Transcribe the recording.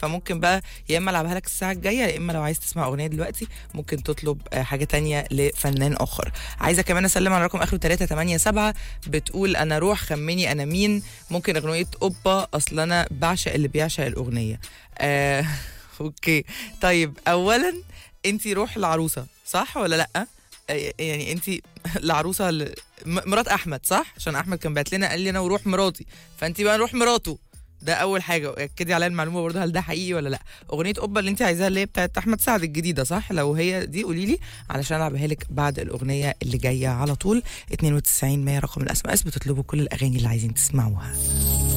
فممكن بقى يا اما العبها لك الساعه الجايه يا اما لو عايز تسمع اغنيه دلوقتي ممكن تطلب آه، حاجه تانية لفنان اخر عايزه كمان اسلم على رقم اخره 387 بتقول انا روح خمني انا مين ممكن اغنيه اوبا اصل انا بعشق اللي بيعشق الاغنيه آه اوكي طيب اولا انت روح العروسه صح ولا لا آه، يعني انت العروسه ال- م- مرات احمد صح عشان احمد كان بعت لنا قال لي انا وروح مراتي فانت بقى نروح مراته ده اول حاجه اكدي عليا المعلومه برضه هل ده حقيقي ولا لا اغنيه اوبا اللي انت عايزاها اللي هي بتاعت احمد سعد الجديده صح لو هي دي قولي لي علشان العبها لك بعد الاغنيه اللي جايه على طول 92 100 رقم الاس ام اس بتطلبوا كل الاغاني اللي عايزين تسمعوها